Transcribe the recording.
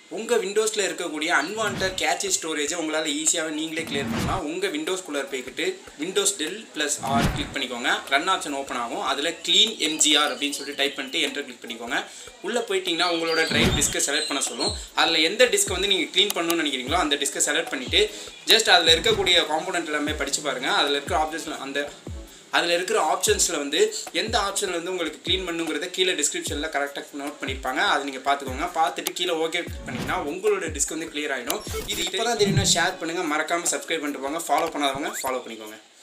உங்கள் விண்டோஸில் இருக்கக்கூடிய unwanted catchy ஸ்டோரேஜை உங்களால் ஈஸியாகவே நீங்களே கிளியர் பண்ணலாம் உங்கள் விண்டோஸ்குள்ளே போய்கிட்டு விண்டோஸ் டெல் ப்ளஸ் ஆர் கிளிக் பண்ணிக்கோங்க ரன் ஆப்ஷன் ஓப்பன் ஆகும் அதில் க்ளீன் எம்ஜிஆர் அப்படின்னு சொல்லிட்டு டைப் பண்ணிட்டு என்டர் கிளிக் பண்ணிக்கோங்க உள்ளே போயிட்டீங்கன்னா உங்களோட ட்ரைவ் டிஸ்க்கை செலக்ட் பண்ண சொல்லும் அதில் எந்த டிஸ்க்கை வந்து நீங்கள் க்ளீன் பண்ணணும்னு நினைக்கிறீங்களோ அந்த டிஸ்க்கை செலக்ட் பண்ணிவிட்டு ஜஸ்ட் அதில் இருக்கக்கூடிய காம்போனன்ட் எல்லாமே படித்து பாருங்கள் அதில் இருக்கிற ஆப்ஷன்ஸில் அந்த அதில் இருக்கிற ஆப்ஷன்ஸில் வந்து எந்த ஆப்ஷனில் வந்து உங்களுக்கு க்ளீன் பண்ணுங்கிறத கீழே டிஸ்கிரிப்ஷனில் கரெக்டாக நோட் பண்ணியிருப்பாங்க அதை நீங்கள் பார்த்துக்கோங்க பார்த்துட்டு கீழே ஓகே பண்ணிங்கன்னா உங்களோட டிஸ்க் வந்து கிளியர் ஆகிடும் இது இப்போ தான் தெரியும்னா ஷேர் பண்ணுங்கள் மறக்காமல் சப்ஸ்கிரைப் பண்ணிட்டு போங்க ஃபாலோ பண்ணாதவங்க ஃபாலோ பண்ணிக்கோங்க